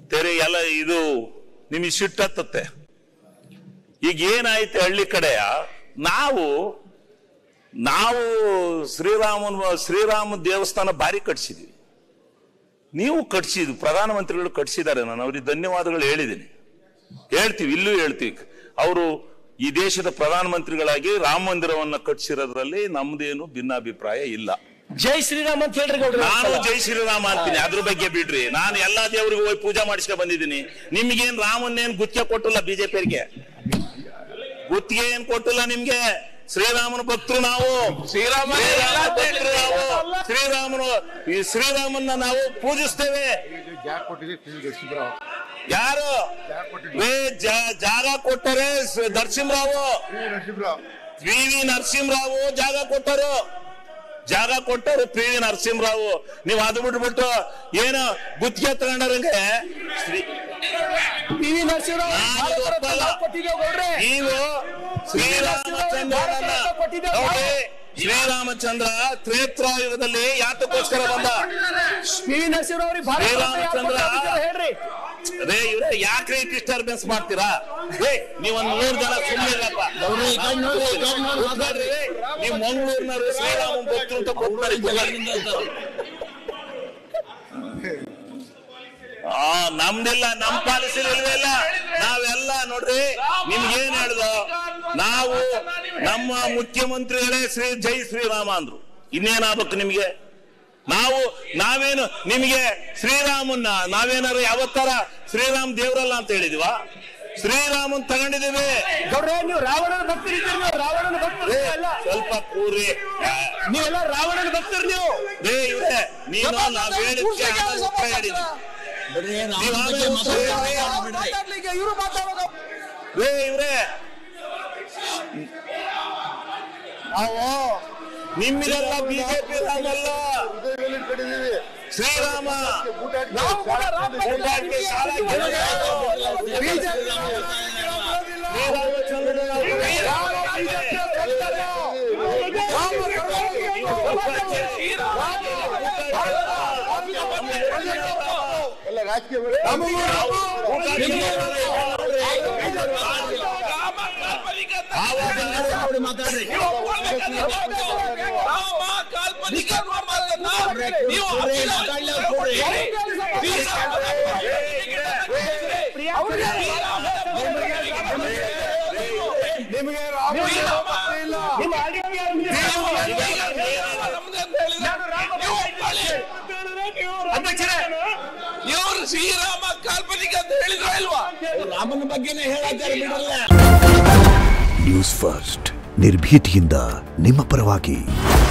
ತೆರೆ ಎಲ್ಲ ಇದು ನಿಮಗೆ ಸಿಟ್ಟತ್ತತ್ತೆ ಈಗ ಏನಾಯ್ತು ಹಳ್ಳಿ ಕಡೆಯ ನಾವು ನಾವು ಶ್ರೀರಾಮನ ಶ್ರೀರಾಮ ದೇವಸ್ಥಾನ ಭಾರಿ ಕಟ್ಸಿದ್ವಿ ನೀವು ಕಟ್ಸಿದ್ವಿ ಪ್ರಧಾನಮಂತ್ರಿಗಳು ಕಟ್ಸಿದ್ದಾರೆ ನಾನು ಅವ್ರಿಗೆ ಧನ್ಯವಾದಗಳು ಹೇಳಿದ್ದೀನಿ ಹೇಳ್ತೀವಿ ಇಲ್ಲೂ ಹೇಳ್ತೀವಿ ಅವರು ಈ ದೇಶದ ಪ್ರಧಾನಮಂತ್ರಿಗಳಾಗಿ ರಾಮ ಮಂದಿರವನ್ನ ಕಟ್ಸಿರೋದ್ರಲ್ಲಿ ನಮ್ದೇನು ಭಿನ್ನಾಭಿಪ್ರಾಯ ಇಲ್ಲ ಜೈ ಶ್ರೀರಾಮ್ ಅಂತ ಹೇಳ್ರಿ ಗೌಡ್ರೆ ನಾನು ಜೈ ಶ್ರೀರಾಮ ಅಂತೀನಿ ಅದ್ರ ಬಗ್ಗೆ ಬಿಡ್ರಿ ನಾನು ಎಲ್ಲಾ ದೇವರಿಗೂ ಹೋಗಿ ಪೂಜಾ ಮಾಡಿಸ್ಕೊಂಡ್ ಬಂದಿದ್ದೀನಿ ನಿಮ್ಗೇನ್ ರಾಮನ್ನೇನ್ ಗುತ್ತಿಗೆ ಕೊಟ್ಟಿಲ್ಲ ಬಿಜೆಪಿಯರಿಗೆ ಗುತ್ತಿಗೆ ಏನ್ ಕೊಟ್ಟಿಲ್ಲ ನಿಮ್ಗೆ ಶ್ರೀರಾಮನ ಭಕ್ತರು ನಾವು ಶ್ರೀರಾಮ ಶ್ರೀರಾಮ ಭಕ್ತರು ನಾವು ಶ್ರೀರಾಮನು ಈ ಶ್ರೀರಾಮನ್ನ ನಾವು ಪೂಜಿಸ್ತೇವೆ ಜಾಗ ಕೊಟ್ಟಿದ್ದೀವಿ ದರ್ಶಿಬ್ರಾವ್ ಯಾರು ಜಾಗ ಕೊಟ್ಟಿದ್ದೀವಿ ಏ, ಜಾ- ಜಾಗ ಕೊಟ್ಟರೆ ಸ- ನರಸಿಂಹರಾವು ದರ್ಶಿಬ್ರಾವ್ ಪಿ ವಿ ನರಸಿಂಹರಾವು ಜಾಗ ಕೊಟ್ಟರು ಜಾಗ ಕೊಟ್ಟರು ಪಿ ವಿ ನರಸಿಂಹರಾವು ನೀವು ಅದು ಬಿಟ್ಬಿಟ್ಟು ಏನು ಗುತ್ತಿಗೆ ತಗೊಂಡರಂಗೆ ಶ್ರೀ ಪಿ ವಿ ನರಸಿಂಹರಾವ್ ನಾನು ಇದು ಒಪ್ಪಲ್ಲ. ಕೊಟ್ಟಿದ್ದೇವೆ ಗೌಡ್ರೆ ನೀವು ಶ್ರೀರಾಮಚಂದ್ರನನ್ನ ನೋಡಿ ಶ್ರೀರಾಮಚಂದ್ರ ತ್ರೇತ್ರಾಯುಗದಲ್ಲಿ ಯಾತಕ್ಕೋಸ್ಕರ ಬಂದ ಪಿ ವಿ ನರಸಿಂಹರಾವ್ ಅವ್ರಿಗೆ ಭಾರತ ರತ್ನ ಯಾರ್ ಶ್ರೀರಾಮಚಂದ್ರ ಕೊಟ್ಟಿದ್ದಾರೆ ಹೇಳ್ರಿ ರೇ ಇವ್ರೆ ಯಾಕ್ರಿ ಡಿಸ್ಟರ್ಬೆನ್ಸ್ ಮಾಡ್ತೀರಾ ಏ ನೀವೊಂದ್ ಮೂರ್ ಜನ ಸುಮ್ಮನೆ ಇಲ್ಲಪ್ಪ ಕೂತ್ಕೊಳ್ರಿ. ನೀವು ಮಂಗಳೂರಿನವರು ಶ್ರೀರಾಮನ್ ಭಕ್ತರು ಅಂತ ಕೊಡ್ತಾರೆ ಆ ನಮ್ದೆಲ್ಲ ನಮ್ ಪಾಲಿಸಿ ಇಲ್ವೇ ಇಲ್ಲ ನಾವೆಲ್ಲ ನೋಡ್ರಿ ನಿಮ್ಗೇನ್ ಹೇಳ್ದು ನಾವು ನಮ್ಮ ಮುಖ್ಯಮಂತ್ರಿಗಳೇ ಶ್ರೀ ಜೈ ಶ್ರೀರಾಮ ಅಂದ್ರು ಇನ್ನೇನಾಗ್ಬೇಕು ನಿಮ್ಗೆ ನಾವು ನಾವೇನು ನಿಮ್ಗೆ ಶ್ರೀರಾಮನ್ನ ನಾವೇನಾರು ಯಾವತ್ತಾರ ಶ್ರೀರಾಮ್ ದೇವ್ರಲ್ಲ ಅಂತ ಹೇಳಿದಿವಾ ಶ್ರೀರಾಮನ್ ತಗೊಂಡಿದೀವಿ ಗೌಡ್ರೆ ನೀವು ರಾವಣನ ಭಕ್ತರಿದ್ದೀರಿ ನೀವು ರಾವಣನ ಭಕ್ತರು ಏ, ಎಲ್ಲ ಸ್ವಲ್ಪ ಕೂರ್ರಿ ಆ, ನೀವೆಲ್ಲ ರಾವಣನ ಭಕ್ತರು ನೀವು ರೇ ಇವ್ರೆ ನೀನು ನಾವ್ ಹೇಳಿದ್ಕೆ ಆಮೇಲೆ ಉತ್ತರ ಹೇಳಿದ್ವಿ ನೀವ್ ಆಮೇಲೆ ಉತ್ತರ ಹೇಳಿದ್ರಿ. ಇವರು ಮಾತಾಡೋದು ರೇ ಇವ್ರೆ ನಾವು ನಿಮ್ಮಿದೆಲ್ಲ ಬಿಜೆಪಿ ರಾಮಲ್ಲ ಹೃದಯದಲ್ಲಿ ಕಟ್ಟಿದ್ದೀವಿ ಶ್ರೀರಾಮ ನಾವು ಕೂಡ ರಾಮ ಊಟಕ್ಕೆ ಸಾಲ ಎಲ್ಲ ರಾಜಕೀಯ ಬೇಡ. ರಾಮ ಕಾಲ್ಪನಿಕ ರಾಮನನ್ನ ನೀವು ನಿಮಗೆ ರಾಮ ಇಲ್ಲ ನಿಮ್ಮ ಆಳ್ವಿಕೆ ಯಾರು ನೀವು? ಅಧ್ಯಕ್ಷರೇ, ಇವರು ಶ್ರೀರಾಮ ಕಾಲ್ಪನಿಕ ಅಂತ ಹೇಳಿದ್ರ ಇಲ್ವಾ ನ್ಯೂಸ್ ಫಸ್ಟ್ ನಿರ್ಭೀತಿಯಿಂದ ನಿಮ್ಮ ಪರವಾಗಿ